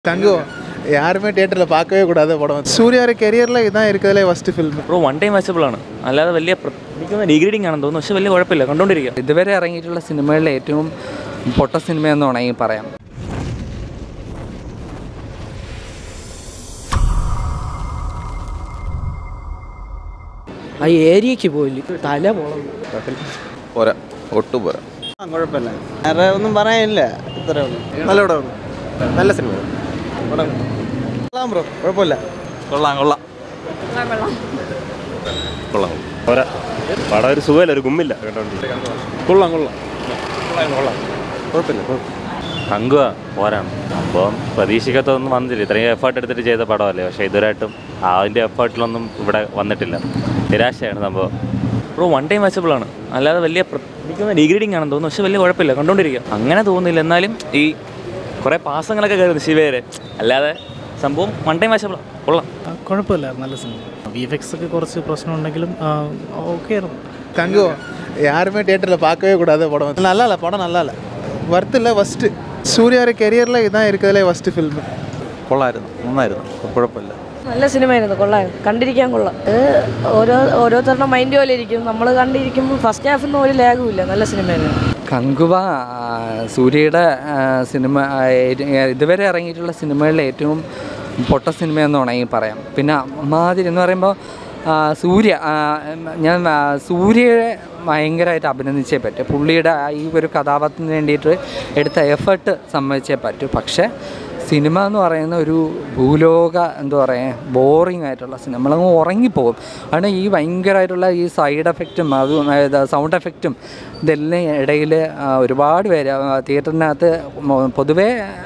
தங்கம் யாருமே தியேட்டரில் பார்க்கவே கூடாது படம் சூர்யார் கெரியரில் இதான் இருக்கிறதுலே first film bro one time watchable ആണ് അല്ലാതെ വലിയ പ്ര- എനിക്കൊന്ന് ഡിഗ്രേഡിങ് ആണെന്ന് തോന്നുന്നു പക്ഷെ വലിയ കുഴപ്പമില്ല കണ്ടുകൊണ്ടിരിക്കുക ഇതുവരെ ഇറങ്ങിയിട്ടുള്ള സിനിമകളിൽ ഏറ്റവും പൊട്ട സിനിമയെന്ന് വേണമെങ്കിൽ പറയാം ആ ഏരിയക്ക് പോയില്ല തല പോണം പോരാ ഒട്ടും പോരാ കുഴപ്പമില്ല വേറെ ഒന്നും പറയാനില്ല ഇത്രേ ഉള്ളൂ നല്ല പടമാണ് നല്ല സിനിമയാണ് കൊള്ളാം ബ്രോ കുഴപ്പമില്ല കൊള്ളാം കൊള്ളാം കൊള്ളാം പോരാ പടം ഒരു സുഖമില്ല ഒരു ഗുമ്മില്ല കേട്ടോണ്ടിരിക്കാൻ കൊള്ളാം കൊള്ളാം കൊള്ളാം കുഴപ്പമില്ല തങ്കുക പോരാണ് അപ്പം പ്രതീക്ഷിക്കാത്തൊന്നും വന്നില്ല ഇത്രയും എഫേർട്ട് എടുത്തിട്ട് ചെയ്ത പടമല്ലേ പക്ഷേ ഇതുവരെയായിട്ടും അതിൻ്റെ എഫേർട്ടിലൊന്നും ഇവിടെ വന്നിട്ടില്ല നിരാശയാണ് സംഭവം ബ്രോ വൺ ടൈം വാച്ചബിൾ ആണ് അല്ലാതെ വലിയ പ്ര- എനിക്കൊന്ന് ഡിഗ്രേഡിങ് ആണെന്ന് തോന്നുന്നു പക്ഷെ വലിയ കുഴപ്പമില്ല കണ്ടുകൊണ്ടിരിക്കുക അങ്ങനെ തോന്നുന്നില്ല എന്നാലും ഈ കുറേ പാസങ്ങളൊക്കെ കയറുന്നു ശിവരെ അല്ലാതെ സംഭവം വൺ ടൈം വാച്ചബിൾ കൊള്ളാം ആ, കുഴപ്പമില്ലായിരുന്നു നല്ല സിനിമ വി എഫ് എക്സ് ഒക്കെ കുറച്ച് പ്രശ്നമുണ്ടെങ്കിലും ഓക്കെ ആയിരുന്നു தங்கம் யாருமே தியேட்டரில் பார்க்கவே கூடாது படம் நல்லா இல்லை படம் நல்லா இல்லை ஒர்த்து இல்லை ஃபஸ்ட்டு சூர்யார் கெரியரில் இதான் இருக்கிறதுலே ஃபஸ்ட்டு ஃபில்ம் കൊള്ളായിരുന്നു നന്നായിരുന്നു കുഴപ്പമില്ല നല്ല സിനിമയായിരുന്നു കൊള്ളാം കണ്ടിരിക്കാൻ കൊള്ളാം ഇത് ഓരോ ഓരോരുത്തരുടെ മൈൻഡ് പോലെ ഇരിക്കും നമ്മൾ കണ്ടിരിക്കുമ്പോൾ ഫസ്റ്റ് ഹാഫിൽ ഒരു ലാഗും ഇല്ല നല്ല സിനിമയായിരുന്നു കങ്കുവ ആ, സൂര്യയുടെ ആ, സിനിമ ആ, ഏ- ഇതുവരെ ഇറങ്ങിയിട്ടുള്ള സിനിമകളിൽ ഏറ്റവും പൊട്ട സിനിമയെന്ന് വേണമെങ്കിൽ പറയാം പിന്നെ മാതിരി എന്ന് പറയുമ്പോൾ ആ, സൂര്യ ആ, ഞാൻ ആ, സൂര്യയെ ഭയങ്കരമായിട്ട് അഭിനന്ദിച്ചേ പറ്റൂ പുള്ളിയുടെ ആ ഈ ഒരു കഥാപാത്രത്തിന് വേണ്ടിയിട്ട് എടുത്ത എഫേർട്ട് സമ്മതിച്ചേ പറ്റൂ പക്ഷേ സിനിമ എന്ന് പറയുന്ന ഒരു ഭൂലോക എന്താ പറയുക ബോറിംഗ് ആയിട്ടുള്ള സിനിമ നമ്മളങ്ങ് ഉറങ്ങിപ്പോകും കാരണം ഈ ഭയങ്കരമായിട്ടുള്ള ഈ സൈഡ് എഫക്റ്റും അതും അതായത് സൗണ്ട് എഫക്റ്റും ഇതെല്ലാം ഇടയിൽ ഒരുപാട് പേര് ആ, തിയേറ്ററിനകത്ത് മൊ- പൊതുവേ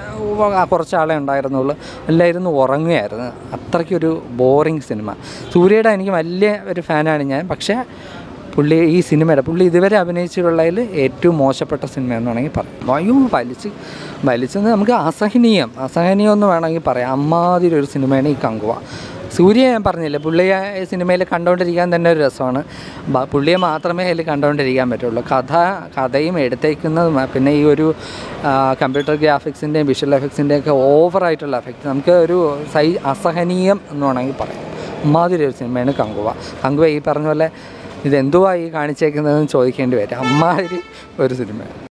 ആ, കുറച്ച് ആളെ ഉണ്ടായിരുന്നുള്ളൂ എല്ലാവരും ഉറങ്ങുകയായിരുന്നു അത്രയ്ക്കൊരു ബോറിങ് സിനിമ സൂര്യയുടെ എനിക്ക് വലിയ ഒരു ഫാനാണ് ഞാൻ പക്ഷേ പുള്ളി ഈ സിനിമയുടെ പുള്ളി ഇതുവരെ അഭിനയിച്ചിട്ടുള്ളതിൽ ഏറ്റവും മോശപ്പെട്ട സിനിമ എന്ന് വേണമെങ്കിൽ പറയാം വയും വലിച്ച് വലിച്ചെന്ന് നമുക്ക് അസഹനീയം അസഹനീയം എന്ന് വേണമെങ്കിൽ പറയാം അമ്മാതിരി ഒരു സിനിമയാണ് ഈ കങ്കുവ സൂര്യ ഞാൻ പറഞ്ഞില്ലേ പുള്ളിയെ ഈ സിനിമയിൽ കണ്ടുകൊണ്ടിരിക്കാൻ തന്നെ ഒരു രസമാണ് ബ- പുള്ളിയെ മാത്രമേ അതിൽ കണ്ടുകൊണ്ടിരിക്കാൻ പറ്റുള്ളൂ കഥ കഥയും എടുത്തേക്കുന്നതും പിന്നെ ഈ ഒരു കമ്പ്യൂട്ടർ ഗ്രാഫിക്സിൻ്റെയും വിഷ്വൽ എഫക്ട്സിൻ്റെയും ഒക്കെ ഓവറായിട്ടുള്ള എഫക്റ്റ് നമുക്ക് ഒരു സൈ അസഹനീയം എന്ന് വേണമെങ്കിൽ പറയാം അമ്മാതിരി ഒരു സിനിമയാണ് കങ്കുവ കങ്കുവ ഈ പറഞ്ഞ പോലെ ഇതെന്തുവാ ഈ കാണിച്ചേക്കുന്നതെന്ന് ചോദിക്കേണ്ടി വരും അമ്മാതിരി ഒരു സിനിമയാണ്